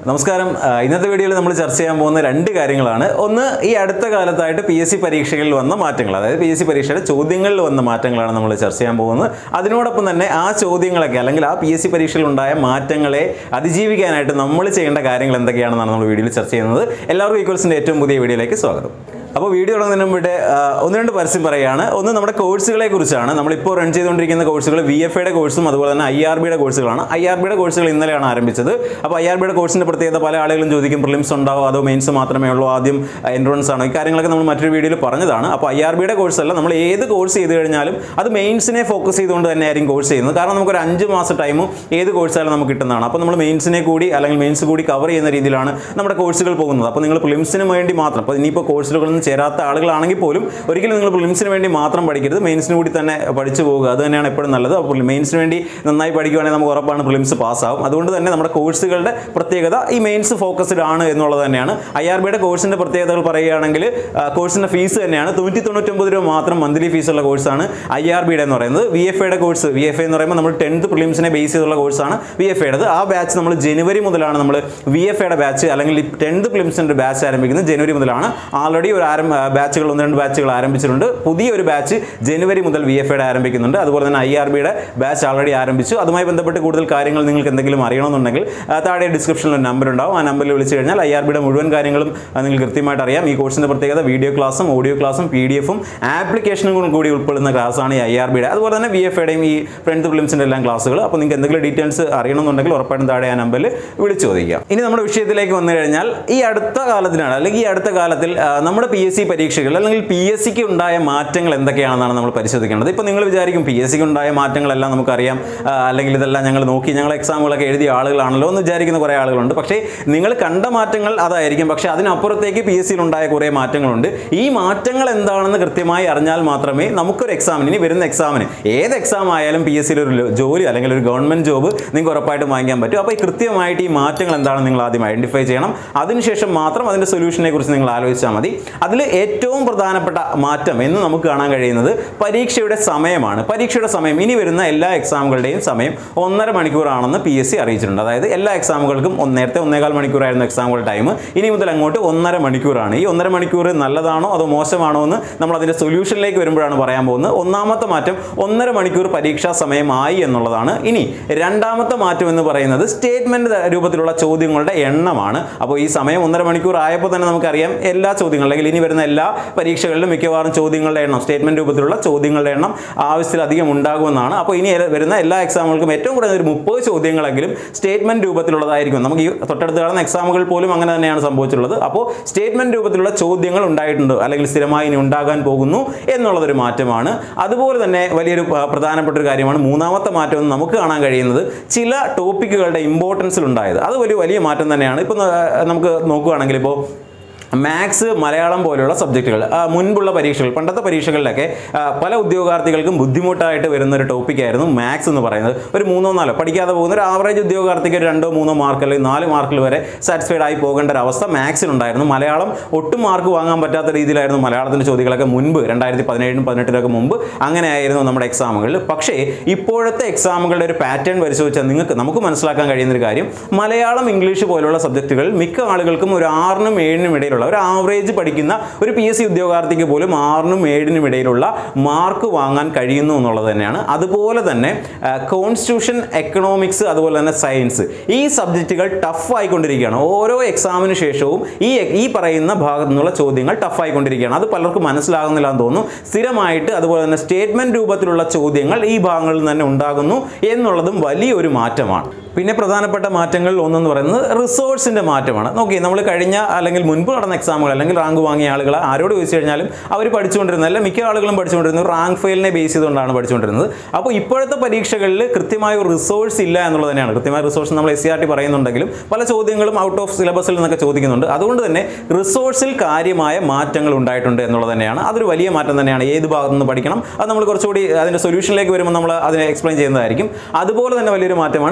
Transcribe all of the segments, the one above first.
നമസ്കാരം ആ, ഇന്നത്തെ വീഡിയോയിൽ നമ്മൾ ചർച്ച ചെയ്യാൻ പോകുന്ന രണ്ട് കാര്യങ്ങളാണ് ഒന്ന് ഈ അടുത്ത കാലത്തായിട്ട് പി എസ് സി പരീക്ഷകളിൽ വന്ന മാറ്റങ്ങൾ അതായത് പി എസ് സി പരീക്ഷയുടെ ചോദ്യങ്ങളിൽ വന്ന മാറ്റങ്ങളാണ് നമ്മൾ ചർച്ച ചെയ്യാൻ പോകുന്നത് അതിനോടൊപ്പം തന്നെ ആ ചോദ്യങ്ങളൊക്കെ അല്ലെങ്കിൽ ആ പി എസ് സി പരീക്ഷയിൽ ഉണ്ടായ മാറ്റങ്ങളെ അതിജീവിക്കാനായിട്ട് നമ്മൾ ചെയ്യേണ്ട കാര്യങ്ങൾ എന്തൊക്കെയാണെന്നാണ് നമ്മൾ വീഡിയോയിൽ ചർച്ച ചെയ്യുന്നത് എല്ലാവർക്കും ഈക്വൽസിൻ്റെ ഏറ്റവും പുതിയ വീഡിയോയിലേക്ക് സ്വാഗതം അപ്പോൾ വീഡിയോ തുടങ്ങുന്നതിന് മുമ്പ് ആ, ഒന്ന് രണ്ട് പരസ്യം പറയുകയാണ് ഒന്ന് നമ്മുടെ കോഴ്സുകളെ കുറിച്ചാണ് നമ്മളിപ്പോൾ റൺ ചെയ്തുകൊണ്ടിരിക്കുന്ന കോഴ്സുകൾ വി എഫ് എയുടെ കോഴ്സും അതുപോലെ തന്നെ ഐ ആർ ബിയുടെ കോഴ്സുകളാണ് ഐ ആർ ബിയുടെ കോഴ്സുകൾ ഇന്നലെയാണ് ആരംഭിച്ചത് അപ്പോൾ ഐ ആർ ബിയുടെ കോഴ്സിൻ്റെ പ്രത്യേകത പല ആളുകളും ചോദിക്കും പ്രിലിംസ് ഉണ്ടാവോ അതോ മെയിൻസ് മാത്രമേ ഉള്ളൂ ആദ്യം എൻട്രൻസ് ആണോ ഈ കാര്യങ്ങളൊക്കെ നമ്മൾ മറ്റൊരു വീഡിയോയിൽ പറഞ്ഞതാണ് അപ്പോൾ ഐ ആർ ബിയുടെ കോഴ്സ് അല്ല നമ്മൾ ഏത് കോഴ്സ് ചെയ്ത് കഴിഞ്ഞാലും അത് മെയിൻസിനെ ഫോക്കസ് ചെയ്തുകൊണ്ട് തന്നെ ആയിരിക്കും കോഴ്സ് ചെയ്യുന്നത് കാരണം നമുക്കൊരു അഞ്ച് മാസം ടൈമും ഏത് കോഴ്സായാലും നമുക്ക് കിട്ടുന്നതാണ് അപ്പോൾ നമ്മൾ മെയിൻസിനെ കൂടി അല്ലെങ്കിൽ മെയിൻസ് കൂടി കവർ ചെയ്യുന്ന രീതിയിലാണ് നമ്മുടെ കോഴ്സുകൾ പോകുന്നത് അപ്പോൾ നിങ്ങൾ പ്രിലിംസിന് വേണ്ടി മാത്രം അപ്പോൾ ഇനിയിപ്പോൾ കോഴ്സുകളൊന്നും ചേരാത്ത ആളുകളാണെങ്കിൽ പോലും ഒരിക്കലും നിങ്ങൾ പ്രിലിംസിന് വേണ്ടി മാത്രം പഠിക്കരുത് മെയിൻസിന് കൂടി തന്നെ പഠിച്ചു പോകുക അത് തന്നെയാണ് എപ്പോഴും നല്ലത് അപ്പോൾ മെയിൻസിന് വേണ്ടി നന്നായി പഠിക്കുകയാണെങ്കിൽ നമുക്ക് ഉറപ്പാണ് പ്രിലിംസ് പാസ്സാവും അതുകൊണ്ട് തന്നെ നമ്മുടെ കോഴ്സുകളുടെ പ്രത്യേകത ഈ മെയിൻസ് ഫോക്കസ്ഡ് ആണ് എന്നുള്ളത് തന്നെയാണ് ഐ ആർ ബിയുടെ കോഴ്സിൻ്റെ പ്രത്യേകതകൾ പറയുകയാണെങ്കിൽ കോഴ്സിൻ്റെ ഫീസ് തന്നെയാണ് നൂറ്റി തൊണ്ണൂറ്റൊമ്പത് രൂപ മാത്രം മന്ത്ലി ഫീസുള്ള കോഴ്സാണ് ഐ ആർ ബിയുടെ എന്ന് പറയുന്നത് വി എഫ് എയുടെ കോഴ്സ് വി എഫ് എന്ന് പറയുമ്പോൾ നമ്മൾ ടെൻത്ത് പ്രിലിംസിനെ ബേസ് ചെയ്തുള്ള കോഴ്സാണ് വി എഫ് എയുടെ ആ ബാച്ച് നമ്മൾ ജനുവരി മുതലാണ് നമ്മൾ വി എഫ് എയുടെ ബാച്ച് അല്ലെങ്കിൽ ടെൻത്ത് പ്രിലിംസിൻ്റെ ബാച്ച് ആരംഭിക്കുന്നത് ജനുവരി മുതലാണ് ആൾറെഡി ഒരു ആരം ബാച്ചുകൾ ഒന്ന് രണ്ട് ബാച്ചുകൾ ആരംഭിച്ചിട്ടുണ്ട് പുതിയ ഒരു ബാച്ച് ജനുവരി മുതൽ വി എഫ് എയുടെ ആരംഭിക്കുന്നുണ്ട് അതുപോലെ തന്നെ ഐ ആർ ബിയുടെ ബാച്ച് ആൾറെഡി ആരംഭിച്ചു അതുമായി ബന്ധപ്പെട്ട് കൂടുതൽ കാര്യങ്ങൾ നിങ്ങൾക്ക് എന്തെങ്കിലും അറിയണമെന്നുണ്ടെങ്കിൽ ആ, താഴെ ഡിസ്ക്രിപ്ഷനിൽ ഒരു നമ്പർ ഉണ്ടാവും ആ നമ്പറിൽ വിളിച്ചു കഴിഞ്ഞാൽ ഐ ആർ ബിയുടെ മുഴുവൻ കാര്യങ്ങളും ആ, നിങ്ങൾക്ക് കൃത്യമായിട്ട് അറിയാം ഈ കോഴ്സിൻ്റെ പ്രത്യേകത വീഡിയോ ക്ലാസ്സും ഓഡിയോ ക്ലാസ്സും പി ഡി എഫും ആപ്ലിക്കേഷനും കൂടി ഉൾപ്പെടുന്ന ക്ലാസ്സാണ് ഈ ഐ ആർ ബിയുടെ അതുപോലെ തന്നെ വി എഫ് എയുടെയും ഈ ഫ്രണ്ട് ഫിലിംസിൻ്റെ എല്ലാം ക്ലാസ്സുകൾ അപ്പോൾ നിങ്ങൾക്ക് എന്തെങ്കിലും ഡീറ്റെയിൽസ് അറിയണമെന്നുണ്ടെങ്കിൽ ഉറപ്പായിട്ടും താഴെ ആ നമ്പറിൽ വിളിച്ചു ചോദിക്കാം ഇനി നമ്മുടെ വിഷയത്തിലേക്ക് വന്നു കഴിഞ്ഞാൽ ഈ അടുത്ത കാലത്തിനാണ് അല്ലെങ്കിൽ ഈ അടുത്ത കാലത്തിൽ ആ, നമ്മുടെ പി എസ് സി പരീക്ഷകൾ അല്ലെങ്കിൽ പി എസ് സിക്ക് ഉണ്ടായ മാറ്റങ്ങൾ എന്തൊക്കെയാണെന്നാണ് നമ്മൾ പരിശോധിക്കേണ്ടത് ഇപ്പോൾ നിങ്ങൾ വിചാരിക്കും പി എസ് സിക്ക് ഉണ്ടായ മാറ്റങ്ങളെല്ലാം നമുക്കറിയാം ആ, അല്ലെങ്കിൽ ഇതെല്ലാം ഞങ്ങൾ നോക്കി ഞങ്ങൾ എക്സാമുകളൊക്കെ എഴുതിയ ആളുകളാണല്ലോ എന്ന് വിചാരിക്കുന്ന കുറേ ആളുകളുണ്ട് പക്ഷേ നിങ്ങൾ കണ്ട മാറ്റങ്ങൾ അതായിരിക്കും പക്ഷേ അതിനപ്പുറത്തേക്ക് പി എസ് സിയിൽ ഉണ്ടായ കുറേ മാറ്റങ്ങളുണ്ട് ഈ മാറ്റങ്ങൾ എന്താണെന്ന് കൃത്യമായി അറിഞ്ഞാൽ മാത്രമേ നമുക്കൊരു എക്സാമിന് ഇനി വരുന്ന എക്സാമിന് ഏത് എക്സാം ആയാലും പി എസ് സിയിൽ ഒരു ലോ- ജോലി അല്ലെങ്കിൽ ഒരു ഗവൺമെൻറ് ജോബ് നിങ്ങൾക്ക് ഉറപ്പായിട്ടും വാങ്ങിക്കാൻ പറ്റും അപ്പോൾ ഈ കൃത്യമായിട്ട് ഈ മാറ്റങ്ങൾ എന്താണെന്ന് നിങ്ങൾ ആദ്യം ഐഡൻറ്റിഫൈ ചെയ്യണം അതിനുശേഷം മാത്രം അതിൻ്റെ സൊല്യൂഷനെ കുറിച്ച് നിങ്ങൾ ആലോചിച്ചാൽ മതി അതിൽ ഏറ്റവും പ്രധാനപ്പെട്ട മാറ്റം എന്ന് നമുക്ക് കാണാൻ കഴിയുന്നത് പരീക്ഷയുടെ സമയമാണ് പരീക്ഷയുടെ സമയം ഇനി വരുന്ന എല്ലാ എക്സാമുകളുടെയും സമയം ഒന്നര മണിക്കൂറാണെന്ന് പി എസ് സി അറിയിച്ചിട്ടുണ്ട് അതായത് എല്ലാ എക്സാമുകൾക്കും ഒന്ന് നേരത്തെ ഒന്നേകാൽ മണിക്കൂറായിരുന്നു എക്സാമുകളുടെ ടൈം ഇനി മുതൽ അങ്ങോട്ട് ഒന്നര മണിക്കൂറാണ് ഈ ഒന്നര മണിക്കൂർ നല്ലതാണോ അതോ മോശമാണോ എന്ന് നമ്മൾ അതിൻ്റെ സൊല്യൂഷനിലേക്ക് വരുമ്പോഴാണ് പറയാൻ പോകുന്നത് ഒന്നാമത്തെ മാറ്റം ഒന്നര മണിക്കൂർ പരീക്ഷാ സമയമായി എന്നുള്ളതാണ് ഇനി രണ്ടാമത്തെ മാറ്റം എന്ന് പറയുന്നത് സ്റ്റേറ്റ്മെന്റ് രൂപത്തിലുള്ള ചോദ്യങ്ങളുടെ എണ്ണമാണ് അപ്പോൾ ഈ സമയം ഒന്നര മണിക്കൂർ ആയപ്പോൾ തന്നെ നമുക്കറിയാം എല്ലാ ചോദ്യങ്ങളും അല്ലെങ്കിൽ ഇനി വരുന്ന എല്ലാ പരീക്ഷകളിലും മിക്കവാറും ചോദ്യങ്ങളുടെ എണ്ണം സ്റ്റേറ്റ്മെന്റ് രൂപത്തിലുള്ള ചോദ്യങ്ങളുടെ എണ്ണം ആവശ്യത്തിലധികം ഉണ്ടാകുമെന്നാണ് അപ്പോൾ ഇനി വരുന്ന എല്ലാ എക്സാമുകൾക്കും ഏറ്റവും കുറഞ്ഞ ഒരു മുപ്പത് ചോദ്യങ്ങളെങ്കിലും സ്റ്റേറ്റ്മെന്റ് രൂപത്തിലുള്ളതായിരിക്കും നമുക്ക് ഈ തൊട്ടടുത്ത് കാണുന്ന എക്സാമുകൾ പോലും അങ്ങനെ തന്നെയാണ് സംഭവിച്ചിട്ടുള്ളത് അപ്പോൾ സ്റ്റേറ്റ്മെന്റ് രൂപത്തിലുള്ള ചോദ്യങ്ങൾ ഉണ്ടായിട്ടുണ്ട് അല്ലെങ്കിൽ സ്ഥിരമായി ഇനി ഉണ്ടാകാൻ പോകുന്നു എന്നുള്ളതൊരു മാറ്റമാണ് അതുപോലെ തന്നെ വലിയൊരു പ- പ്രധാനപ്പെട്ട ഒരു കാര്യമാണ് മൂന്നാമത്തെ മാറ്റം എന്ന് നമുക്ക് കാണാൻ കഴിയുന്നത് ചില ടോപ്പിക്കുകളുടെ ഇമ്പോർട്ടൻസിൽ ഉണ്ടായത് അത് വലിയ വലിയ മാറ്റം തന്നെയാണ് ഇപ്പോൾ നമുക്ക് നോക്കുകയാണെങ്കിൽ ഇപ്പോൾ മാത്സ് മലയാളം പോലെയുള്ള സബ്ജക്റ്റുകൾ മുൻപുള്ള പരീക്ഷകൾ പണ്ടത്തെ പരീക്ഷകളിലൊക്കെ ആ, പല ഉദ്യോഗാർത്ഥികൾക്കും ബുദ്ധിമുട്ടായിട്ട് വരുന്ന ഒരു ടോപ്പിക്കായിരുന്നു മാത്സ് എന്ന് പറയുന്നത് ഒരു മൂന്നോ നാലോ പഠിക്കാതെ പോകുന്ന ഒരു ആവറേജ് ഉദ്യോഗാർത്ഥിക്ക് ഒരു രണ്ടോ മൂന്നോ മാർക്ക് അല്ലെങ്കിൽ നാല് മാർക്കിൽ വരെ സാറ്റിസ്ഫൈഡ് ആയി പോകേണ്ട ഒരു അവസ്ഥ മാത്സിനുണ്ടായിരുന്നു മലയാളം ഒട്ടും മാർക്ക് വാങ്ങാൻ പറ്റാത്ത രീതിയിലായിരുന്നു മലയാളത്തിൻ്റെ ചോദ്യങ്ങളൊക്കെ മുൻപ് രണ്ടായിരത്തി പതിനേഴിനും പതിനെട്ടിലൊക്കെ മുമ്പ് അങ്ങനെയായിരുന്നു നമ്മുടെ എക്സാമുകളിൽ പക്ഷേ ഇപ്പോഴത്തെ എക്സാമുകളുടെ ഒരു പാറ്റേൺ പരിശോധിച്ചാൽ നിങ്ങൾക്ക് നമുക്ക് മനസ്സിലാക്കാൻ കഴിയുന്ന ഒരു കാര്യം മലയാളം ഇംഗ്ലീഷ് പോലുള്ള സബ്ജക്റ്റുകൾ മിക്ക ആളുകൾക്കും ഒരു ആറിനും ഏഴിനും ഇടയിലുള്ള ഒരു ആവറേജ് പഠിക്കുന്ന ഒരു പി എസ് സി ഉദ്യോഗാർത്ഥിക്ക് പോലും ആറിനും ഏഴിനും ഇടയിലുള്ള മാർക്ക് വാങ്ങാൻ കഴിയുന്നു എന്നുള്ളത് തന്നെയാണ് അതുപോലെ തന്നെ കോൺസ്റ്റിറ്റ്യൂഷൻ എക്കണോമിക്സ് അതുപോലെ തന്നെ സയൻസ് ഈ സബ്ജക്റ്റുകൾ ടഫ് ആയിക്കൊണ്ടിരിക്കുകയാണ് ഓരോ എക്സാമിന് ശേഷവും ഈ ഈ പറയുന്ന ഭാഗത്തു നിന്നുള്ള ചോദ്യങ്ങൾ ടഫ് ആയിക്കൊണ്ടിരിക്കുകയാണ് അത് പലർക്കും മനസ്സിലാകുന്നില്ല എന്ന് തോന്നുന്നു സ്ഥിരമായിട്ട് അതുപോലെ തന്നെ സ്റ്റേറ്റ്മെന്റ് രൂപത്തിലുള്ള ചോദ്യങ്ങൾ ഈ ഭാഗങ്ങളിൽ തന്നെ ഉണ്ടാകുന്നു എന്നുള്ളതും വലിയൊരു മാറ്റമാണ് പിന്നെ പ്രധാനപ്പെട്ട മാറ്റങ്ങളിൽ ഒന്നെന്ന് പറയുന്നത് റിസോഴ്സിൻ്റെ മാറ്റമാണ് നോക്കി നമ്മൾ കഴിഞ്ഞ അല്ലെങ്കിൽ മുൻപ് നടന്ന എക്സാമുകൾ അല്ലെങ്കിൽ റാങ്ക് വാങ്ങിയ ആളുകൾ ആരോട് ചോദിച്ചു കഴിഞ്ഞാലും അവർ പഠിച്ചുകൊണ്ടിരുന്നത് അല്ല മിക്ക ആളുകളും പഠിച്ചുകൊണ്ടിരുന്നത് റാങ്ക് ഫെയിലിനെ ബേസ് ചെയ്തുകൊണ്ടാണ് പഠിച്ചുകൊണ്ടിരുന്നത് അപ്പോൾ ഇപ്പോഴത്തെ പരീക്ഷകളിൽ കൃത്യമായ ഒരു റിസോഴ്സ് ഇല്ല എന്നുള്ളത് തന്നെയാണ് കൃത്യമായ റിസോഴ്സ് നമ്മൾ എസ് സി ആർ ടി പറയുന്നുണ്ടെങ്കിലും പല ചോദ്യങ്ങളും ഔട്ട് ഓഫ് സിലബസിൽ നിന്നൊക്കെ ചോദിക്കുന്നുണ്ട് അതുകൊണ്ട് തന്നെ റിസോഴ്സിൽ കാര്യമായ മാറ്റങ്ങൾ ഉണ്ടായിട്ടുണ്ട് എന്നുള്ളത് തന്നെയാണ് അതൊരു വലിയ മാറ്റം തന്നെയാണ് ഏത് ഭാഗത്തു നിന്ന് പഠിക്കണം അത് നമ്മൾ കുറച്ചുകൂടി അതിൻ്റെ സൊല്യൂഷനിലേക്ക് വരുമ്പോൾ നമ്മൾ അതിനെ എക്സ്പ്ലെയിൻ ചെയ്യുന്നതായിരിക്കും അതുപോലെ തന്നെ വലിയൊരു മാറ്റമാണ് സ്പെഷ്യൽ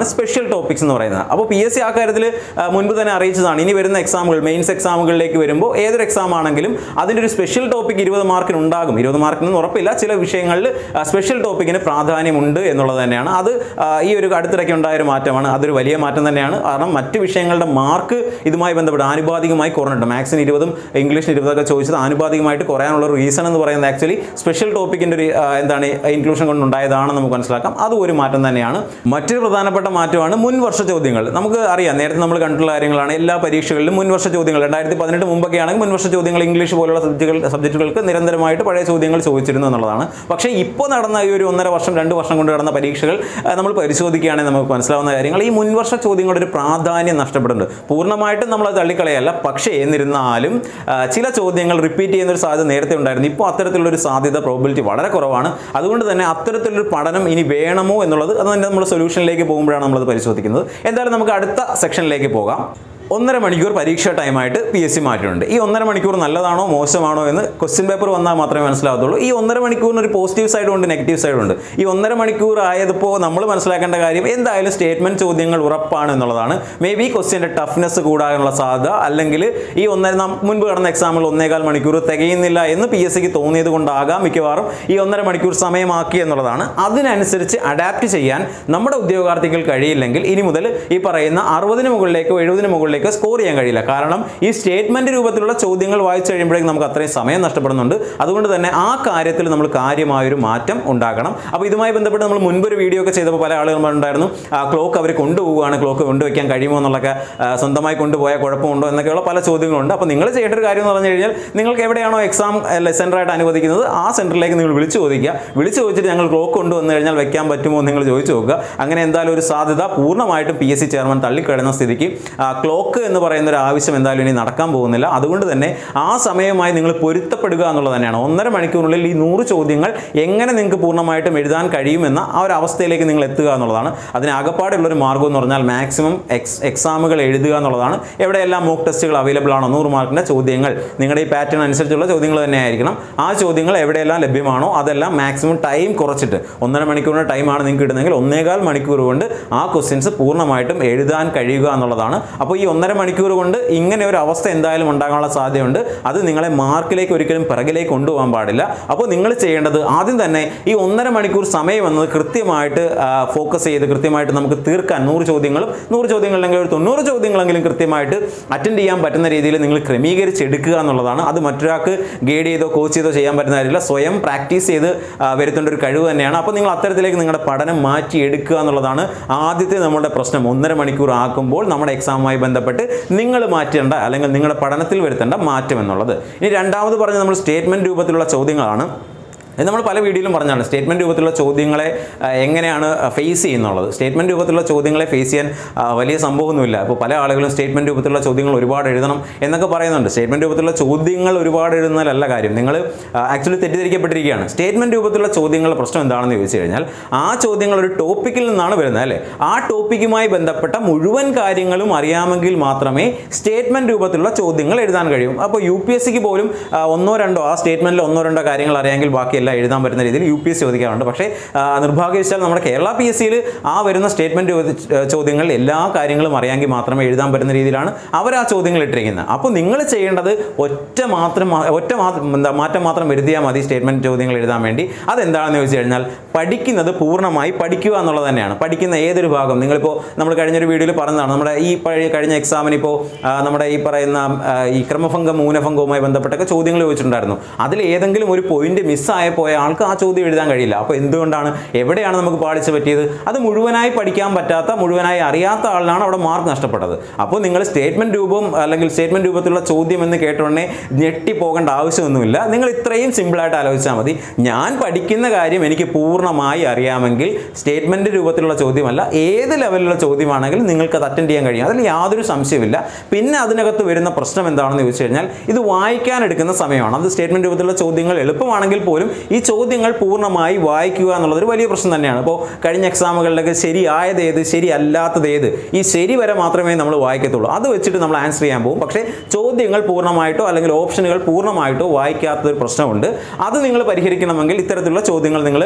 ടോപ്പിക്സ് എന്ന് പറയുന്നത് അപ്പോൾ പി എസ് സി ആ കാര്യത്തിൽ ആ, മുൻപ് തന്നെ അറിയിച്ചതാണ് ഇനി വരുന്ന എക്സാമുകൾ മെയിൻസ് എക്സാമുകളിലേക്ക് വരുമ്പോൾ ഏതൊരു എക്സാം ആണെങ്കിലും അതിൻ്റെ ഒരു സ്പെഷ്യൽ ടോപ്പിക് ഇരുപത് മാർക്കിന് ഉണ്ടാകും ഇരുപത് മാർക്കിന് ഉറപ്പില്ല ചില വിഷയങ്ങളിൽ സ്പെഷ്യൽ ടോപ്പിക്കിന് പ്രാധാന്യമുണ്ട് എന്നുള്ളത് തന്നെയാണ് അത് ആ, ഈ ഒരു അടുത്തിടയ്ക്ക് ഉണ്ടായ ഒരു മാറ്റമാണ് അതൊരു വലിയ മാറ്റം തന്നെയാണ് കാരണം മറ്റ് വിഷയങ്ങളുടെ മാർക്ക് ഇതുമായി ബന്ധപ്പെട്ട് ആനുപാതികമായി കുറഞ്ഞിട്ടുണ്ട് മാത്സിന് ഇരുപതും ഇംഗ്ലീഷിന് ഇരുപതൊക്കെ ചോദിച്ചത് ആനുപാതികമായിട്ട് കുറയാനുള്ള ഒരു റീസൺ എന്ന് പറയുന്നത് ആക്ച്വലി സ്പെഷ്യൽ ടോപ്പിക്കിൻ്റെ ഒരു ആ, എന്താണ് ഇൻക്ലൂഷൻ കൊണ്ടുണ്ടായതാണെന്ന് നമുക്ക് മനസ്സിലാക്കാം അതും ഒരു മാറ്റം തന്നെയാണ് മറ്റൊരു പ്രധാനപ്പെട്ട മാറ്റമാണ് മുൻ വർഷ ചോദ്യങ്ങൾ നമുക്ക് അറിയാം നേരത്തെ നമ്മൾ കണ്ടിട്ടുള്ള കാര്യങ്ങളാണ് എല്ലാ പരീക്ഷകളിലും മുൻ വർഷ ചോദ്യങ്ങൾ രണ്ടായിരത്തി പതിനെട്ട് മുമ്പൊക്കെ ആണെങ്കിൽ മുൻ വർഷ ചോദ്യങ്ങൾ ഇംഗ്ലീഷ് പോലുള്ള സബ്ജക്റ്റുകൾ സബ്ജക്റ്റുകൾക്ക് നിരന്തരമായിട്ട് പഴയ ചോദ്യങ്ങൾ ചോദിച്ചിരുന്നു എന്നുള്ളതാണ് പക്ഷേ ഇപ്പോൾ നടന്ന ഈ ഒരു ഒന്നര വർഷം രണ്ട് വർഷം കൊണ്ട് നടന്ന പരീക്ഷകൾ ആ, നമ്മൾ പരിശോധിക്കുകയാണെങ്കിൽ നമുക്ക് മനസ്സിലാവുന്ന കാര്യങ്ങൾ ഈ മുൻവർഷ ചോദ്യങ്ങളുടെ ഒരു പ്രാധാന്യം നഷ്ടപ്പെടുന്നുണ്ട് പൂർണ്ണമായിട്ടും നമ്മൾ അത് തള്ളിക്കളയല്ല പക്ഷേ എന്നിരുന്നാലും ആ, ചില ചോദ്യങ്ങൾ റിപ്പീറ്റ് ചെയ്യുന്ന ഒരു സാധ്യത നേരത്തെ ഉണ്ടായിരുന്നു ഇപ്പോൾ അത്തരത്തിലുള്ള ഒരു സാധ്യത പ്രോബിലിറ്റി വളരെ കുറവാണ് അതുകൊണ്ട് തന്നെ അത്തരത്തിലൊരു പഠനം ഇനി വേണമോ എന്നുള്ളത് അത് തന്നെ നമ്മൾ സൊല്യൂഷനിലേക്ക് പോകുമ്പോഴാണ് നമ്മളത് പരിശോധിക്കുന്നത് എന്തായാലും നമുക്ക് അടുത്ത സെക്ഷനിലേക്ക് പോകാം ഒന്നര മണിക്കൂർ പരീക്ഷ ടൈമായിട്ട് പി എസ് സി മാറ്റിയിട്ടുണ്ട് ഈ ഒന്നര മണിക്കൂർ നല്ലതാണോ മോശമാണോ എന്ന് ക്വസ്റ്റ്യൻ പേപ്പർ വന്നാൽ മാത്രമേ മനസ്സിലാകത്തുള്ളൂ ഈ ഒന്നര മണിക്കൂറിന് ഒരു പോസിറ്റീവ് സൈഡും ഉണ്ട് നെഗറ്റീവ് സൈഡും ഉണ്ട് ഈ ഒന്നര മണിക്കൂർ ആയതിപ്പോൾ നമ്മൾ മനസ്സിലാക്കേണ്ട കാര്യം എന്തായാലും സ്റ്റേറ്റ്മെന്റ് ചോദ്യങ്ങൾ ഉറപ്പാണ് എന്നുള്ളതാണ് മേ ബി ക്വസ്റ്റ്യൻ്റെ ടഫ്നെസ് കൂടാനുള്ള സാധ്യത അല്ലെങ്കിൽ ഈ ഒന്നര നാം മുൻപ് കടന്ന എക്സാമിൽ ഒന്നേകാൽ മണിക്കൂർ തികയുന്നില്ല എന്ന് പി എസ് സിക്ക് തോന്നിയത് കൊണ്ടാകാം മിക്കവാറും ഈ ഒന്നര മണിക്കൂർ സമയമാക്കി എന്നുള്ളതാണ് അതിനനുസരിച്ച് അഡാപ്റ്റ് ചെയ്യാൻ നമ്മുടെ ഉദ്യോഗാർത്ഥികൾ കഴിയില്ലെങ്കിൽ ഇനി മുതൽ ഈ പറയുന്ന അറുപതിന് മുകളിലേക്കോ എഴുപതിന് മുകളിലേക്കോ സ്കോർ ചെയ്യാൻ കഴിയില്ല കാരണം ഈ സ്റ്റേറ്റ്മെന്റ് രൂപത്തിലുള്ള ചോദ്യങ്ങൾ വായിച്ചു കഴിയുമ്പോഴേക്കും നമുക്ക് അത്രയും സമയം നഷ്ടപ്പെടുന്നുണ്ട് അതുകൊണ്ട് തന്നെ ആ കാര്യത്തിൽ നമ്മൾ കാര്യമായൊരു മാറ്റം ഉണ്ടാക്കണം അപ്പോൾ ഇതുമായി ബന്ധപ്പെട്ട് നമ്മൾ മുൻപൊരു വീഡിയോ ഒക്കെ ചെയ്തപ്പോൾ പല ആളുകളും ഉണ്ടായിരുന്നു ആ ക്ലോക്ക് അവർ കൊണ്ടുപോവുകയാണ് ക്ലോക്ക് കൊണ്ടുവയ്ക്കാൻ കഴിയുമോ എന്നുള്ളൊക്കെ ആ, സ്വന്തമായി കൊണ്ടുപോയാൽ കുഴപ്പമുണ്ടോ എന്നൊക്കെയുള്ള പല ചോദ്യങ്ങളുണ്ട് അപ്പോൾ നിങ്ങൾ ചെയ്യേണ്ട ഒരു കാര്യം എന്ന് പറഞ്ഞു കഴിഞ്ഞാൽ നിങ്ങൾക്ക് എവിടെയാണോ എക്സാം സെൻറ്ററായിട്ട് അനുവദിക്കുന്നത് ആ സെൻറ്ററിലേക്ക് നിങ്ങൾ വിളിച്ചു ചോദിക്കുക വിളിച്ചു ചോദിച്ചിട്ട് ഞങ്ങൾ ക്ലോക്ക് കൊണ്ടുവന്നു കഴിഞ്ഞാൽ വെക്കാൻ പറ്റുമോ എന്ന് നിങ്ങൾ ചോദിച്ചു നോക്കുക അങ്ങനെ എന്തായാലും ഒരു സാധ്യത പൂർണ്ണമായിട്ടും പി എസ് സി ചെയർമാൻ തള്ളിക്കളയുന്ന സ്ഥിതിക്ക് ആ, ക്ലോക്ക് എന്ന് പറയുന്ന ഒരു ആവശ്യം എന്തായാലും ഇനി നടക്കാൻ പോകുന്നില്ല അതുകൊണ്ട് തന്നെ ആ സമയമായി നിങ്ങൾ പൊരുത്തപ്പെടുക എന്നുള്ളത് തന്നെയാണ് ഒന്നര മണിക്കൂറിനുള്ളിൽ ഈ നൂറ് ചോദ്യങ്ങൾ എങ്ങനെ നിങ്ങൾക്ക് പൂർണ്ണമായിട്ടും എഴുതാൻ കഴിയുമെന്ന ആ ഒരു അവസ്ഥയിലേക്ക് നിങ്ങൾ എത്തുക എന്നുള്ളതാണ് അതിന് ആകപ്പാടുള്ളൊരു മാർഗ്ഗം എന്ന് പറഞ്ഞാൽ മാക്സിമം എക്സ് എക്സാമുകൾ എഴുതുക എന്നുള്ളതാണ് എവിടെയെല്ലാം മോക്ക് ടെസ്റ്റുകൾ അവൈലബിൾ ആണോ നൂറ് മാർക്കിൻ്റെ ചോദ്യങ്ങൾ നിങ്ങളുടെ ഈ പാറ്റേൺ അനുസരിച്ചുള്ള ചോദ്യങ്ങൾ തന്നെ ആയിരിക്കണം ആ ചോദ്യങ്ങൾ എവിടെയെല്ലാം ലഭ്യമാണോ അതെല്ലാം മാക്സിമം ടൈം കുറച്ചിട്ട് ഒന്നര മണിക്കൂറിൻ്റെ ടൈമാണ് നിങ്ങൾക്ക് കിട്ടുന്നതെങ്കിൽ ഒന്നേകാൽ മണിക്കൂർ കൊണ്ട് ആ ക്വസ്റ്റ്യൻസ് പൂർണ്ണമായിട്ടും എഴുതാൻ കഴിയുക എന്നുള്ളതാണ് അപ്പോൾ ഈ ഒന്നര മണിക്കൂർ കൊണ്ട് ഇങ്ങനെ ഒരു അവസ്ഥ എന്തായാലും ഉണ്ടാകാനുള്ള സാധ്യതയുണ്ട് അത് നിങ്ങളെ മാർക്കിലേക്ക് ഒരിക്കലും പിറകിലേക്ക് കൊണ്ടുപോകാൻ പാടില്ല അപ്പോൾ നിങ്ങൾ ചെയ്യേണ്ടത് ആദ്യം തന്നെ ഈ ഒന്നര മണിക്കൂർ സമയം എന്നത് കൃത്യമായിട്ട് ഫോക്കസ് ചെയ്ത് കൃത്യമായിട്ട് നമുക്ക് തീർക്കാൻ നൂറ് ചോദ്യങ്ങളും നൂറ് ചോദ്യങ്ങളല്ലെങ്കിൽ ഒരു തൊണ്ണൂറ് ചോദ്യങ്ങളെങ്കിലും കൃത്യമായിട്ട് അറ്റൻഡ് ചെയ്യാൻ പറ്റുന്ന രീതിയിൽ നിങ്ങൾ ക്രമീകരിച്ചെടുക്കുക എന്നുള്ളതാണ് അത് മറ്റൊരാൾക്ക് ഗൈഡ് ചെയ്തോ കോച്ച് ചെയ്തോ ചെയ്യാൻ പറ്റുന്ന കാര്യമില്ല സ്വയം പ്രാക്ടീസ് ചെയ്ത് ആ, വരുത്തേണ്ട ഒരു കഴിവ് തന്നെയാണ് അപ്പോൾ നിങ്ങൾ അത്തരത്തിലേക്ക് നിങ്ങളുടെ പഠനം മാറ്റി എടുക്കുക എന്നുള്ളതാണ് ആദ്യത്തെ നമ്മുടെ പ്രശ്നം ഒന്നര മണിക്കൂർ ആക്കുമ്പോൾ നമ്മുടെ എക്സാമുമായി ബന്ധപ്പെട്ട് നിങ്ങൾ മാറ്റേണ്ട അല്ലെങ്കിൽ നിങ്ങളുടെ പഠനത്തിൽ വരുത്തേണ്ട മാറ്റം എന്നുള്ളത് ഇനി രണ്ടാമത് പറഞ്ഞ നമ്മൾ സ്റ്റേറ്റ്മെൻറ്റ് രൂപത്തിലുള്ള ചോദ്യങ്ങളാണ് ഇത് നമ്മൾ പല വീഡിയോയിലും പറഞ്ഞാണ് സ്റ്റേറ്റ്മെൻറ്റ് രൂപത്തിലുള്ള ചോദ്യങ്ങളെ ആ, എങ്ങനെയാണ് ഫേസ് ചെയ്യുന്നുള്ളത് സ്റ്റേറ്റ്മെൻറ്റ് രൂപത്തിലുള്ള ചോദ്യങ്ങളെ ഫേസ് ചെയ്യാൻ ആ, വലിയ സംഭവമൊന്നുമില്ല അപ്പോൾ പല ആളുകളും സ്റ്റേറ്റ്മെൻറ്റ് രൂപത്തിലുള്ള ചോദ്യങ്ങൾ ഒരുപാട് എഴുതണം എന്നൊക്കെ പറയുന്നുണ്ട് സ്റ്റേറ്റ്മെൻറ്റ് രൂപത്തിലുള്ള ചോദ്യങ്ങൾ ഒരുപാട് എഴുതുന്നതിലല്ല കാര്യം നിങ്ങൾ ആക്ച്വലി തെറ്റിദ്ധരിക്കപ്പെട്ടിരിക്കുകയാണ് സ്റ്റേറ്റ്മെൻറ്റ് രൂപത്തിലുള്ള ചോദ്യങ്ങളുടെ പ്രശ്നം എന്താണെന്ന് ചോദിച്ചു കഴിഞ്ഞാൽ ആ ചോദ്യങ്ങൾ ഒരു ടോപ്പിക്കിൽ നിന്നാണ് വരുന്നത് അല്ലേ ആ ടോപ്പിക്കുമായി ബന്ധപ്പെട്ട മുഴുവൻ കാര്യങ്ങളും അറിയാമെങ്കിൽ മാത്രമേ സ്റ്റേറ്റ്മെൻറ്റ് രൂപത്തിലുള്ള ചോദ്യങ്ങൾ എഴുതാൻ കഴിയും അപ്പോൾ യു പി എസ് സിക്ക് പോലും ആ, ഒന്നോ രണ്ടോ ആ സ്റ്റേറ്റ്മെൻറ്റിൽ ഒന്നോ രണ്ടോ കാര്യങ്ങൾ അറിയാമെങ്കിൽ ബാക്കിയെല്ലാം എഴുതാൻ പറ്റുന്ന രീതിയിൽ യു പി എസ് ചോദിക്കാറുണ്ട് പക്ഷേ ആ, നിർഭാഗ്യവശാൽ നമ്മുടെ കേരള പി എസ് സിയിൽ ആ വരുന്ന സ്റ്റേറ്റ്മെൻറ്റ് ചോദ്യങ്ങൾ എല്ലാ കാര്യങ്ങളും അറിയാമെങ്കിൽ മാത്രമേ എഴുതാൻ പറ്റുന്ന രീതിയിലാണ് അവർ ആ ചോദ്യങ്ങൾ ഇട്ടിരിക്കുന്നത് അപ്പോൾ നിങ്ങൾ ചെയ്യേണ്ടത് ഒറ്റ മാത്രം മാ- ഒറ്റ മാത്രം എന്താ മാറ്റം മാത്രം വരുത്തിയാൽ മതി സ്റ്റേറ്റ്മെൻറ്റ് ചോദ്യങ്ങൾ എഴുതാൻ വേണ്ടി അതെന്താണെന്ന് ചോദിച്ചു കഴിഞ്ഞാൽ പഠിക്കുന്നത് പൂർണ്ണമായി പഠിക്കുക എന്നുള്ളത് തന്നെയാണ് പഠിക്കുന്ന ഏതൊരു ഭാഗം നിങ്ങളിപ്പോൾ നമ്മൾ കഴിഞ്ഞൊരു വീഡിയോയിൽ പറഞ്ഞതാണ് നമ്മുടെ ഈ പഴയ കഴിഞ്ഞ എക്സാമിന് ഇപ്പോൾ നമ്മുടെ ഈ പറയുന്ന ആ, ഈ ക്രമഭംഗം മൂലഭംഗവുമായി ബന്ധപ്പെട്ടൊക്കെ ചോദ്യങ്ങൾ ചോദിച്ചിട്ടുണ്ടായിരുന്നു അതിൽ ഏതെങ്കിലും ഒരു പോയിന്റ് മിസ്സായ പോയ ആൾക്ക് ആ ചോദ്യം എഴുതാൻ കഴിയില്ല അപ്പോൾ എന്തുകൊണ്ടാണ് എവിടെയാണ് നമുക്ക് പാളിച്ച പറ്റിയത് അത് മുഴുവനായി പഠിക്കാൻ പറ്റാത്ത മുഴുവനായി അറിയാത്ത ആളിനാണ് അവിടെ മാർക്ക് നഷ്ടപ്പെട്ടത് അപ്പോൾ നിങ്ങൾ സ്റ്റേറ്റ്മെന്റ് രൂപം അല്ലെങ്കിൽ സ്റ്റേറ്റ്മെന്റ് രൂപത്തിലുള്ള ചോദ്യം എന്ന് കേട്ടോടനെ ഞെട്ടി പോകേണ്ട ആവശ്യമൊന്നുമില്ല നിങ്ങൾ ഇത്രയും സിമ്പിളായിട്ട് ആലോചിച്ചാൽ മതി ഞാൻ പഠിക്കുന്ന കാര്യം എനിക്ക് പൂർണ്ണമായി അറിയാമെങ്കിൽ സ്റ്റേറ്റ്മെന്റ് രൂപത്തിലുള്ള ചോദ്യമല്ല ഏത് ലെവലിലുള്ള ചോദ്യമാണെങ്കിലും നിങ്ങൾക്ക് അത് അറ്റൻഡ് ചെയ്യാൻ കഴിയും അതിൽ യാതൊരു സംശയമില്ല പിന്നെ അതിനകത്ത് വരുന്ന പ്രശ്നം എന്താണെന്ന് ചോദിച്ചു കഴിഞ്ഞാൽ ഇത് വായിക്കാൻ എടുക്കുന്ന സമയമാണ് അത് സ്റ്റേറ്റ്മെന്റ് രൂപത്തിലുള്ള ചോദ്യങ്ങൾ എളുപ്പമാണെങ്കിൽ പോലും ഈ ചോദ്യങ്ങൾ പൂർണ്ണമായി വായിക്കുക എന്നുള്ളത് ഒരു വലിയ പ്രശ്നം തന്നെയാണ് ഇപ്പോൾ കഴിഞ്ഞ എക്സാമുകളിലൊക്കെ ശരിയായത് ഏത് ശരിയല്ലാത്തത് ഏത് ഈ ശരി വരെ മാത്രമേ നമ്മൾ വായിക്കത്തുള്ളൂ അത് വെച്ചിട്ട് നമ്മൾ ആൻസർ ചെയ്യാൻ പോകും പക്ഷേ ചോദ്യങ്ങൾ പൂർണ്ണമായിട്ടോ അല്ലെങ്കിൽ ഓപ്ഷനുകൾ പൂർണ്ണമായിട്ടോ വായിക്കാത്തൊരു പ്രശ്നമുണ്ട് അത് നിങ്ങൾ പരിഹരിക്കണമെങ്കിൽ ഇത്തരത്തിലുള്ള ചോദ്യങ്ങൾ നിങ്ങൾ പ്രാക്ടീസ്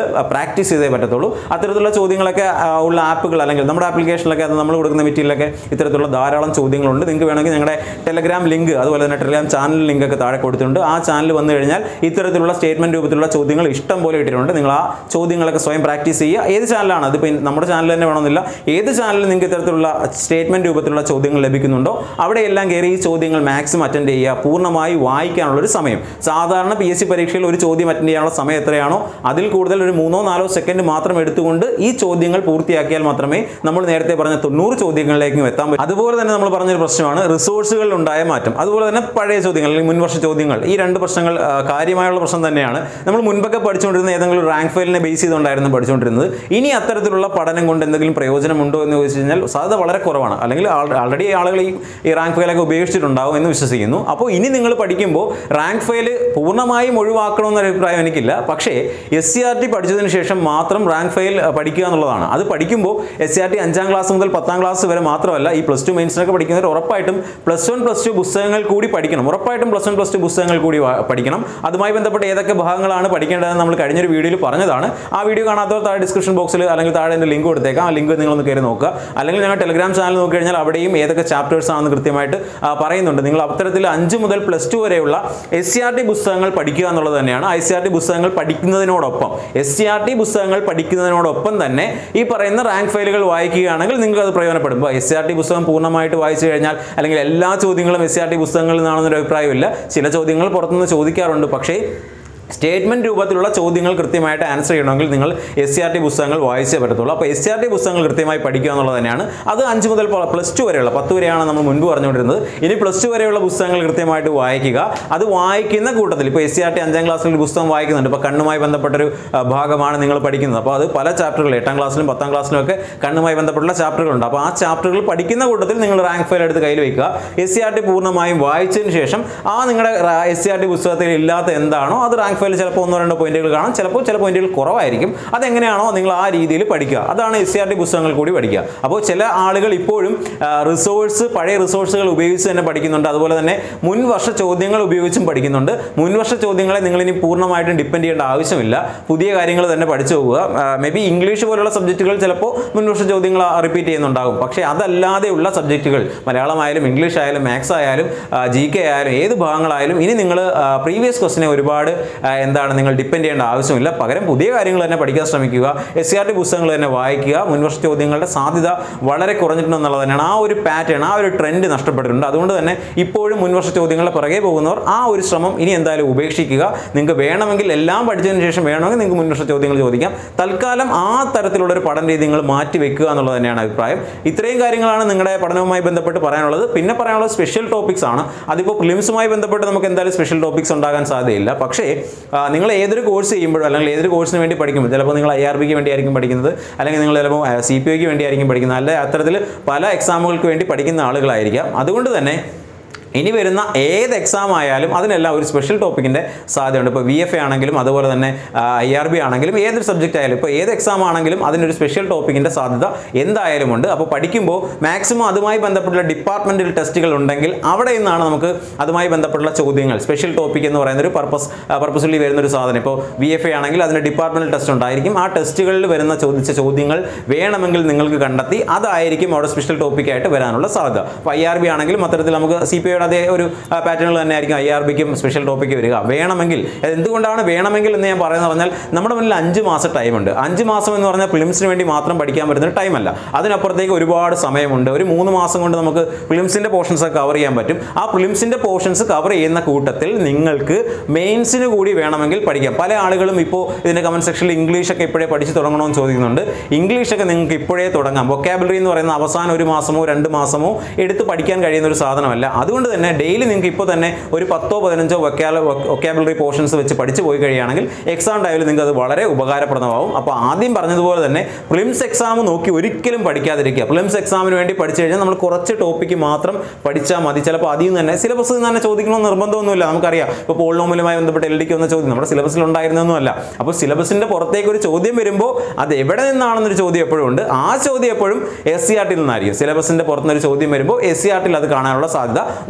പ്രാക്ടീസ് ചെയ്തേ പറ്റത്തുള്ളൂ അത്തരത്തിലുള്ള ചോദ്യങ്ങളൊക്കെ ആ, ഉള്ള ആപ്പുകൾ അല്ലെങ്കിൽ നമ്മുടെ ആപ്ലിക്കേഷനിലൊക്കെ അത് നമ്മൾ കൊടുക്കുന്ന മെറ്റീരിയലൊക്കെ ഇത്തരത്തിലുള്ള ധാരാളം ചോദ്യങ്ങളുണ്ട് നിങ്ങൾക്ക് വേണമെങ്കിൽ ഞങ്ങളുടെ ടെലഗ്രാം ലിങ്ക് അതുപോലെ തന്നെ ടെലഗ്രാം ചാനൽ ലിങ്ക് ഒക്കെ താഴെ കൊടുത്തിട്ടുണ്ട് ആ ചാനൽ വന്നു കഴിഞ്ഞാൽ ഇത്തരത്തിലുള്ള സ്റ്റേറ്റ്മെന്റ് രൂപത്തിലുള്ള ചോദ്യങ്ങൾ ഇഷ്ടം പോലെ ഇട്ടിട്ടുണ്ട് നിങ്ങൾ ആ ചോദ്യങ്ങളൊക്കെ സ്വയം പ്രാക്ടീസ് ചെയ്യുക ഏത് ചാനലാണ് അതിപ്പോൾ നമ്മുടെ ചാനൽ തന്നെ വേണമെന്നില്ല ഏത് ചാനലിൽ നിങ്ങൾക്ക് ഇത്തരത്തിലുള്ള സ്റ്റേറ്റ്മെന്റ് രൂപത്തിലുള്ള ചോദ്യങ്ങൾ ലഭിക്കുന്നുണ്ടോ അവിടെയെല്ലാം കയറി ഈ ചോദ്യങ്ങൾ മാക്സിമം അറ്റൻഡ് ചെയ്യുക പൂർണ്ണമായി വായിക്കാനുള്ള ഒരു സമയം സാധാരണ പി എസ് സി പരീക്ഷയിൽ ഒരു ചോദ്യം അറ്റൻഡ് ചെയ്യാനുള്ള സമയം എത്രയാണോ അതിൽ കൂടുതൽ ഒരു മൂന്നോ നാലോ സെക്കൻഡ് മാത്രം എടുത്തുകൊണ്ട് ഈ ചോദ്യങ്ങൾ പൂർത്തിയാക്കിയാൽ മാത്രമേ നമ്മൾ നേരത്തെ പറഞ്ഞ തൊണ്ണൂറ് ചോദ്യങ്ങളിലേക്കും എത്താൻ പറ്റും അതുപോലെ തന്നെ നമ്മൾ പറഞ്ഞൊരു പ്രശ്നമാണ് റിസോഴ്സുകളിൽ ഉണ്ടായ മാറ്റം അതുപോലെ തന്നെ പഴയ ചോദ്യങ്ങൾ അല്ലെങ്കിൽ മുൻവർഷ ചോദ്യങ്ങൾ ഈ രണ്ട് പ്രശ്നങ്ങൾ ആ, കാര്യമായുള്ള പ്രശ്നം തന്നെയാണ് നമ്മൾ മുൻപൊക്കെ പഠിച്ചുകൊണ്ടിരുന്ന ഏതെങ്കിലും റാങ്ക് ഫയലിനെ ബേസ് ചെയ്തുകൊണ്ടായിരുന്നു പഠിച്ചുകൊണ്ടിരുന്നത് ഇനി അത്തരത്തിലുള്ള പഠനം കൊണ്ട് എന്തെങ്കിലും പ്രയോജനമുണ്ടോ എന്ന് ചോദിച്ചു കഴിഞ്ഞാൽ സാധ്യത വളരെ കുറവാണ് അല്ലെങ്കിൽ ആൾറെഡി ആളുകൾ ഈ ഈ റാങ്ക് ഫയലൊക്കെ ഉപേക്ഷിച്ചിട്ടുണ്ടാവും എന്ന് വിശ്വസിക്കുന്നു അപ്പോൾ ഇനി നിങ്ങൾ പഠിക്കുമ്പോൾ റാങ്ക് ഫയൽ പൂർണ്ണമായും ഒഴിവാക്കണമെന്നൊരു അഭിപ്രായം എനിക്കില്ല പക്ഷേ എസ് സി ആർ ടി പഠിച്ചതിന് ശേഷം മാത്രം റാങ്ക് ഫയൽ അഹ്, പഠിക്കുക എന്നുള്ളതാണ് അത് പഠിക്കുമ്പോൾ എസ് സി ആർ ടി അഞ്ചാം ക്ലാസ് മുതൽ പത്താം ക്ലാസ് വരെ മാത്രമല്ല ഈ പ്ലസ് ടു മെയിൻസിനൊക്കെ പഠിക്കുന്നവർ ഉറപ്പായിട്ടും പ്ലസ് വൺ പ്ലസ് ടു പുസ്തകങ്ങൾ കൂടി പഠിക്കണം ഉറപ്പായിട്ടും പ്ലസ് വൺ പ്ലസ് ടു പുസ്തകങ്ങൾ കൂടി വാ- പഠിക്കണം അതുമായി ബന്ധപ്പെട്ട് ഏതൊക്കെ ഭാഗങ്ങളാണ് പഠിക്കേണ്ടതെന്ന് നമ്മൾ കഴിഞ്ഞൊരു വീഡിയോയിൽ പറഞ്ഞതാണ് ആ വീഡിയോ കാണാത്തവർ താഴെ ഡിസ്ക്രിപ്ഷൻ ബോക്സിൽ അല്ലെങ്കിൽ താഴെ എൻ്റെ ലിങ്ക് കൊടുത്തേക്കാം ആ ലിങ്ക് നിങ്ങളൊന്ന് കയറി നോക്കുക അല്ലെങ്കിൽ ഞങ്ങൾ ടെലഗ്രാം ചാനൽ നോക്കി കഴിഞ്ഞാൽ അവിടെയും ഏതൊക്കെ ചാപ്റ്റേഴ്സ് ആണെന്ന് കൃത്യമായിട്ട് ആ, പറയുന്നുണ്ട് നിങ്ങൾ അത്തരത്തിൽ അഞ്ച് മുതൽ പ്ലസ് ടു വരെയുള്ള എസ് സി ആർ ടി പുസ്തകങ്ങൾ പഠിക്കുക എന്നുള്ളത് തന്നെയാണ് ഐ സി ആർ ടി പുസ്തകങ്ങൾ പഠിക്കുന്നതിനോടൊപ്പം എസ് സി ആർ ടി പുസ്തകങ്ങൾ പഠിക്കുന്നതിനോടൊപ്പം തന്നെ ഈ പറയുന്ന റാങ്ക് ഫയലുകൾ വായിക്കുകയാണെങ്കിൽ നിങ്ങൾക്ക് അത് പ്രയോജനപ്പെടും ഇപ്പോൾ എസ് സി ആർ ടി പുസ്തകം പൂർണ്ണമായിട്ട് വായിച്ചു കഴിഞ്ഞാൽ അല്ലെങ്കിൽ എല്ലാ ചോദ്യങ്ങളും എസ് സി ആർ ടി പുസ്തകങ്ങളിൽ നിന്നാണെന്നൊരു അഭിപ്രായമില്ല ചില ചോദ്യങ്ങൾ പുറത്തുനിന്ന് ചോദിക്കാറുണ്ട് പക്ഷേ സ്റ്റേറ്റ്മെന്റ് രൂപത്തിലുള്ള ചോദ്യങ്ങൾ കൃത്യമായിട്ട് ആൻസർ ചെയ്യണമെങ്കിൽ നിങ്ങൾ എസ് സി ആർ ടി പുസ്തകങ്ങൾ വായിച്ചേ പറ്റത്തുള്ളൂ അപ്പോൾ എസ് സി ആർ ടി പുസ്തകങ്ങൾ കൃത്യമായി പഠിക്കുക എന്നുള്ളത് തന്നെയാണ് അത് അഞ്ച് മുതൽ പ്ലസ് ടു വരെയുള്ള പത്ത് വരെയാണ് നമ്മൾ മുൻപ് പറഞ്ഞുകൊണ്ടിരുന്നത് ഇനി പ്ലസ് ടു വരെയുള്ള പുസ്തകങ്ങൾ കൃത്യമായിട്ട് വായിക്കുക അത് വായിക്കുന്ന കൂട്ടത്തിൽ ഇപ്പോൾ എസ് സി ആർ ടി അഞ്ചാം ക്ലാസ്സിൽ ഒരു പുസ്തകം വായിക്കുന്നുണ്ട് ഇപ്പോൾ കണ്ണുമായി ബന്ധപ്പെട്ടൊരു ആ, ഭാഗമാണ് നിങ്ങൾ പഠിക്കുന്നത് അപ്പോൾ അത് പല ചാപ്റ്ററുകൾ എട്ടാം ക്ലാസ്സിലും പത്താം ക്ലാസ്സിലും ഒക്കെ കണ്ണുമായി ബന്ധപ്പെട്ടുള്ള ചാപ്റ്ററുകളുണ്ട് അപ്പോൾ ആ ചാപ്റ്ററുകൾ പഠിക്കുന്ന കൂട്ടത്തിൽ നിങ്ങൾ റാങ്ക് ഫയൽ എടുത്ത് കയ്യിൽ വെക്കുക എസ് സി ആർ ടി പൂർണ്ണമായും വായിച്ചതിന് ശേഷം ആ നിങ്ങളുടെ എസ് സി ആർ ടി പുസ്തകത്തിൽ ഇല്ലാത്ത എന്താണോ അത് റാങ്ക് ഫയൽ ചിലപ്പോൾ ഒന്നോ രണ്ടോ പോയിന്റുകൾ കാണും ചിലപ്പോൾ ചില പോയിന്റുകൾ കുറവായിരിക്കും അതെങ്ങനെയാണോ നിങ്ങൾ ആ രീതിയിൽ പഠിക്കുക അതാണ് എസ് സി ആർ ടി പുസ്തകങ്ങൾ കൂടി പഠിക്കുക അപ്പോൾ ചില ആളുകൾ ഇപ്പോഴും റിസോഴ്സ് പഴയ റിസോഴ്സുകൾ ഉപയോഗിച്ച് തന്നെ പഠിക്കുന്നുണ്ട് അതുപോലെ തന്നെ മുൻ വർഷ ചോദ്യങ്ങൾ ഉപയോഗിച്ചും പഠിക്കുന്നുണ്ട് മുൻവർഷ ചോദ്യങ്ങളെ നിങ്ങൾ ഇനി പൂർണ്ണമായിട്ടും ഡിപ്പെൻഡ് ചെയ്യേണ്ട ആവശ്യമില്ല പുതിയ കാര്യങ്ങൾ തന്നെ പഠിച്ചു പോവുക മേ ബി ഇംഗ്ലീഷ് പോലുള്ള സബ്ജക്റ്റുകൾ ചിലപ്പോൾ മുൻവർഷ ചോദ്യങ്ങൾ റിപ്പീറ്റ് ചെയ്യുന്നുണ്ടാകും പക്ഷേ അതല്ലാതെയുള്ള സബ്ജക്റ്റുകൾ മലയാളമായാലും ഇംഗ്ലീഷ് ആയാലും മാത്സ് ആയാലും ജി കെ ആയാലും ഏത് ഭാഗങ്ങളായാലും ഇനി നിങ്ങൾ പ്രീവിയസ് ക്വസ്റ്റിനെ ഒരുപാട് ആ, എന്താണ് നിങ്ങൾ ഡിപ്പെൻഡ് ചെയ്യേണ്ട ആവശ്യമില്ല പകരം പുതിയ കാര്യങ്ങൾ തന്നെ പഠിക്കാൻ ശ്രമിക്കുക എസ് സി ആർ ടി പുസ്തകങ്ങൾ തന്നെ വായിക്കുക മുൻവർഷ ചോദ്യങ്ങളുടെ സാധ്യത വളരെ കുറഞ്ഞിട്ടുണ്ടെന്നുള്ളത് തന്നെയാണ് ആ ഒരു പാറ്റേൺ ആ ഒരു ട്രെൻഡ് നഷ്ടപ്പെട്ടിട്ടുണ്ട് അതുകൊണ്ട് തന്നെ ഇപ്പോഴും മുൻവർഷ ചോദ്യങ്ങളുടെ പുറകെ പോകുന്നവർ ആ ഒരു ശ്രമം ഇനി എന്തായാലും ഉപേക്ഷിക്കുക നിങ്ങൾക്ക് വേണമെങ്കിൽ എല്ലാം പഠിച്ചതിന് ശേഷം വേണമെങ്കിൽ നിങ്ങൾക്ക് മുൻവർഷ ചോദ്യങ്ങൾ ചോദിക്കാം തൽക്കാലം ആ തരത്തിലുള്ള ഒരു പഠന രീതി നിങ്ങൾ മാറ്റി വെക്കുക എന്നുള്ളത് തന്നെയാണ് അഭിപ്രായം ഇത്രയും കാര്യങ്ങളാണ് നിങ്ങളുടെ പഠനവുമായി ബന്ധപ്പെട്ട് പറയാനുള്ളത് പിന്നെ പറയാനുള്ളത് സ്പെഷ്യൽ ടോപ്പിക്സ് ആണ് അതിപ്പോൾ പ്രിലിംസുമായി ബന്ധപ്പെട്ട് നമുക്ക് എന്തായാലും സ്പെഷ്യൽ ടോപ്പിക്സ് ഉണ്ടാകാൻ സാധ്യതയില്ല പക്ഷേ ആ, നിങ്ങൾ ഏതൊരു കോഴ്സ് ചെയ്യുമ്പോഴും അല്ലെങ്കിൽ ഏതൊരു കോഴ്സിന് വേണ്ടി പഠിക്കുമ്പോൾ ചിലപ്പോൾ നിങ്ങൾ ഐ ആർ ബിക്ക് വേണ്ടിയായിരിക്കും പഠിക്കുന്നത് അല്ലെങ്കിൽ നിങ്ങൾ ചിലപ്പോൾ സി പി ഒക്ക് വേണ്ടിയായിരിക്കും പഠിക്കുന്നത് അല്ലെ അത്തരത്തിൽ പല എക്സാമുകൾക്ക് വേണ്ടി പഠിക്കുന്ന ആളുകളായിരിക്കാം അതുകൊണ്ട് തന്നെ ഇനി വരുന്ന ഏത് എക്സാം ആയാലും അതിനെല്ലാം ഒരു സ്പെഷ്യൽ ടോപ്പിക്കിൻ്റെ സാധ്യതയുണ്ട് ഇപ്പോൾ വി എഫ് എ ആണെങ്കിലും അതുപോലെ തന്നെ ഐ ആർ ബി ആണെങ്കിലും ഏതൊരു സബ്ജക്റ്റ് ആയാലും ഇപ്പോൾ ഏത് എക്സാം ആണെങ്കിലും അതിനൊരു സ്പെഷ്യൽ ടോപ്പിക്കിൻ്റെ സാധ്യത എന്തായാലും ഉണ്ട് അപ്പോൾ പഠിക്കുമ്പോൾ മാക്സിമം അതുമായി ബന്ധപ്പെട്ടുള്ള ഡിപ്പാർട്ട്മെൻറ്റൽ ടെസ്റ്റുകൾ ഉണ്ടെങ്കിൽ അവിടെ നിന്നാണ് നമുക്ക് അതുമായി ബന്ധപ്പെട്ടുള്ള ചോദ്യങ്ങൾ സ്പെഷ്യൽ ടോപ്പിക് എന്ന് പറയുന്ന ഒരു പർപ്പസ് പർപ്പസ്ഫുള്ളി വരുന്ന ഒരു സാധനം ഇപ്പോൾ വി എഫ് എ ആണെങ്കിൽ അതിന് ഡിപ്പാർട്ട്മെൻറ്റൽ ടെസ്റ്റ് ഉണ്ടായിരിക്കും ആ ടെസ്റ്റുകളിൽ വരുന്ന ചോദിച്ച ചോദ്യങ്ങൾ വേണമെങ്കിൽ നിങ്ങൾക്ക് കണ്ടെത്തി അതായിരിക്കും അവിടെ സ്പെഷ്യൽ ടോപ്പിക്കായിട്ട് വരാനുള്ള സാധ്യത അപ്പോൾ ഐ ആർ ബി ആണെങ്കിലും അത്തരത്തിൽ നമുക്ക് സി പി ഐയുടെ അതേ ഒരു പാറ്റേണിൽ തന്നെ ആയിരിക്കും ഐ ആർ ബിക്കും സ്പെഷ്യൽ ടോപ്പിക്ക് വരിക വേണമെങ്കിൽ അത് എന്തുകൊണ്ടാണ് വേണമെങ്കിൽ എന്ന് ഞാൻ പറയുന്നത് പറഞ്ഞാൽ നമ്മുടെ മുന്നിൽ അഞ്ച് മാസം ടൈമുണ്ട് അഞ്ച് മാസം എന്ന് പറഞ്ഞാൽ ഫിലിംസിന് വേണ്ടി മാത്രം പഠിക്കാൻ പറ്റുന്ന ടൈമല്ല അതിനപ്പുറത്തേക്ക് ഒരുപാട് സമയമുണ്ട് ഒരു മൂന്ന് മാസം കൊണ്ട് നമുക്ക് ഫിലിംസിൻ്റെ പോർഷൻസ് ഒക്കെ കവർ ചെയ്യാൻ പറ്റും ആ ഫിലിംസിൻ്റെ പോർഷൻസ് കവർ ചെയ്യുന്ന കൂട്ടത്തിൽ നിങ്ങൾക്ക് മെയിൻസിന് കൂടി വേണമെങ്കിൽ പഠിക്കാം പല ആളുകളും ഇപ്പോൾ ഇതിൻ്റെ കമൻറ്റ് സെക്ഷനിൽ ഇംഗ്ലീഷ് ഒക്കെ ഇപ്പോഴേ പഠിച്ച് തുടങ്ങണമെന്ന് ചോദിക്കുന്നുണ്ട് ഇംഗ്ലീഷ് ഒക്കെ നിങ്ങൾക്ക് ഇപ്പോഴേ തുടങ്ങാം വൊക്കാബിലറി എന്ന് പറയുന്ന അവസാനം ഒരു മാസമോ രണ്ട് മാസമോ എടുത്ത് പഠിക്കാൻ കഴിയുന്ന ഒരു സാധനമല്ല അതുകൊണ്ട് തന്നെ ഡെയിലി നിങ്ങൾക്ക് ഇപ്പോൾ തന്നെ ഒരു പത്തോ പതിനഞ്ചോ വൊക്കാല വൊക്കാബിലറി പോർഷൻസ് വെച്ച് പഠിച്ചു പോയി കഴിയുകയാണെങ്കിൽ എക്സാം ടൈമിൽ നിങ്ങൾക്ക് അത് വളരെ ഉപകാരപ്രദമാവും അപ്പോൾ ആദ്യം പറഞ്ഞതുപോലെ തന്നെ പ്രിലിംസ് എക്സാം നോക്കി ഒരിക്കലും പഠിക്കാതിരിക്കുക പ്രിലിംസ് എക്സാമിന് വേണ്ടി പഠിച്ചു കഴിഞ്ഞാൽ നമ്മൾ കുറച്ച് ടോപ്പിക്ക് മാത്രം പഠിച്ചാൽ മതി ചിലപ്പോൾ അതിൽ നിന്ന് തന്നെ സിലബസിൽ നിന്ന് തന്നെ ചോദിക്കണമെന്ന് നിർബന്ധമൊന്നുമില്ല നമുക്കറിയാം ഇപ്പോൾ പോളിനോമിലുമായി ബന്ധപ്പെട്ട് എൽ ഡിക്ക് വന്ന ചോദ്യം നമ്മുടെ സിലബസിൽ ഉണ്ടായിരുന്നൊന്നുമല്ല അപ്പോൾ സിലബസിൻ്റെ പുറത്തേക്ക് ഒരു ചോദ്യം വരുമ്പോൾ അത് എവിടെ നിന്നാണെന്നൊരു ചോദ്യം എപ്പോഴും ഉണ്ട് ആ ചോദ്യം എപ്പോഴും എസ് സി ആർ ടിയിൽ നിന്നായിരിക്കും സിലബസിൻ്റെ പുറത്തുനിന്നൊരു ചോദ്യം വരുമ്പോൾ എസ് സി ആർ ടിയിൽ അത് കാണാനുള്ള സാധ്യത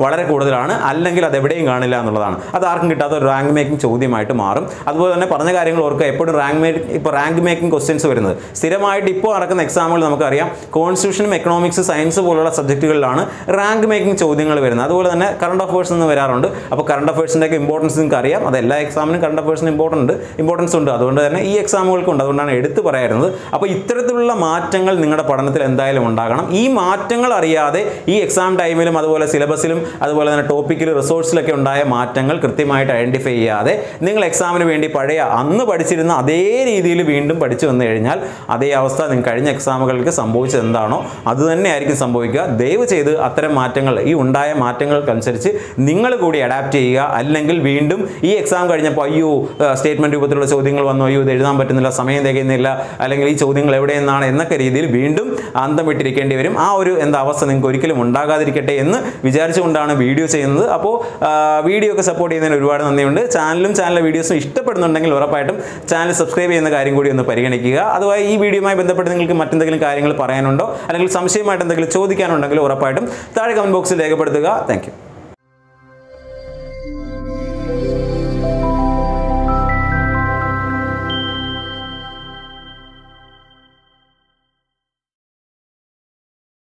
വളരെ കൂടുതലാണ് അല്ലെങ്കിൽ അത് എവിടെയും കാണില്ല എന്നുള്ളതാണ് അത് ആർക്കും കിട്ടാത്ത ഒരു റാങ്ക് മേക്കിംഗ് ചോദ്യമായിട്ട് മാറും അതുപോലെ തന്നെ പറഞ്ഞ കാര്യങ്ങൾ ഓർക്കുക എപ്പോഴും റാങ്ക് മേക്കിംഗ് ഇപ്പോൾ റാങ്ക് മേക്കിംഗ് ക്വസ്റ്റ്യൻസ് വരുന്നത് സ്ഥിരമായിട്ട് ഇപ്പോൾ നടക്കുന്ന എക്സാമുകൾ നമുക്കറിയാം കോൺസ്റ്റിറ്റ്യൂഷനും എക്കണോമിക്സ് സയൻസ് പോലുള്ള സബ്ജക്റ്റുകളിലാണ് റാങ്ക് മേക്കിംഗ് ചോദ്യങ്ങൾ വരുന്നത് അതുപോലെ തന്നെ കറണ്ട് അഫേഴ്സ് എന്ന് വരാറുണ്ട് അപ്പോൾ കറണ്ട് അഫേഴ്സിൻ്റെ ഒക്കെ ഇമ്പോർട്ടൻസ് നിങ്ങൾക്ക് അറിയാം അത് എല്ലാ എക്സാമിനും കറണ്ട് അഫേഴ്സിന് ഇമ്പോർട്ടൻ്റ് ഇമ്പോർട്ടൻസ് ഉണ്ട് അതുകൊണ്ട് തന്നെ ഈ എക്സാമുകൾക്കുണ്ട് അതുകൊണ്ടാണ് എടുത്തു പറയാറുന്നത് അപ്പോൾ ഇത്തരത്തിലുള്ള മാറ്റങ്ങൾ നിങ്ങളുടെ പഠനത്തിൽ എന്തായാലും ഉണ്ടാകണം ഈ മാറ്റങ്ങൾ അറിയാതെ ഈ എക്സാം ടൈമിലും അതുപോലെ സിലബസിലും അതുപോലെ തന്നെ ടോപ്പിക്കിൽ റിസോഴ്സിലൊക്കെ ഉണ്ടായ മാറ്റങ്ങൾ കൃത്യമായിട്ട് ഐഡൻറ്റിഫൈ ചെയ്യാതെ നിങ്ങൾ എക്സാമിന് വേണ്ടി പഴയ അന്ന് പഠിച്ചിരുന്ന അതേ രീതിയിൽ വീണ്ടും പഠിച്ചു വന്നു കഴിഞ്ഞാൽ അതേ അവസ്ഥ നിങ്ങൾ കഴിഞ്ഞ എക്സാമുകൾക്ക് സംഭവിച്ചത് എന്താണോ അത് തന്നെയായിരിക്കും സംഭവിക്കുക ദയവ് ചെയ്ത് അത്തരം മാറ്റങ്ങൾ ഈ ഉണ്ടായ മാറ്റങ്ങൾക്കനുസരിച്ച് നിങ്ങൾ കൂടി അഡാപ്റ്റ് ചെയ്യുക അല്ലെങ്കിൽ വീണ്ടും ഈ എക്സാം കഴിഞ്ഞപ്പോൾ അയ്യോ സ്റ്റേറ്റ്മെന്റ് രൂപത്തിലുള്ള ചോദ്യങ്ങൾ വന്നു അയ്യോ ഇത് എഴുതാൻ പറ്റുന്നില്ല സമയം തികയുന്നില്ല അല്ലെങ്കിൽ ഈ ചോദ്യങ്ങൾ എവിടെ നിന്നാണ് എന്നൊക്കെ രീതിയിൽ വീണ്ടും അന്തം വിട്ടിരിക്കേണ്ടി വരും ആ ഒരു എന്താ അവസ്ഥ നിങ്ങൾക്ക് ഒരിക്കലും ഉണ്ടാകാതിരിക്കട്ടെ എന്ന് വിചാരിച്ചുകൊണ്ടാണ് വീഡിയോ ചെയ്യുന്നത് അപ്പോൾ വീഡിയോ ഒക്കെ സപ്പോർട്ട് ചെയ്യുന്നതിന് ഒരുപാട് നന്ദിയുണ്ട് ചാനലും ചാനലിലെ വീഡിയോസും ഇഷ്ടപ്പെടുന്നുണ്ടെങ്കിൽ ഉറപ്പായിട്ടും ചാനൽ സബ്സ്ക്രൈബ് ചെയ്യുന്ന കാര്യം കൂടി ഒന്ന് പരിഗണിക്കുക അതുപോലെ ഈ വീഡിയോയുമായി ബന്ധപ്പെട്ട് നിങ്ങൾക്ക് മറ്റെന്തെങ്കിലും കാര്യങ്ങൾ പറയാനുണ്ടോ അല്ലെങ്കിൽ സംശയമായിട്ട് എന്തെങ്കിലും ചോദിക്കാനുണ്ടെങ്കിൽ ഉറപ്പായിട്ടും താഴെ കമന്റ് ബോക്സിൽ രേഖപ്പെടുത്തുക താങ്ക്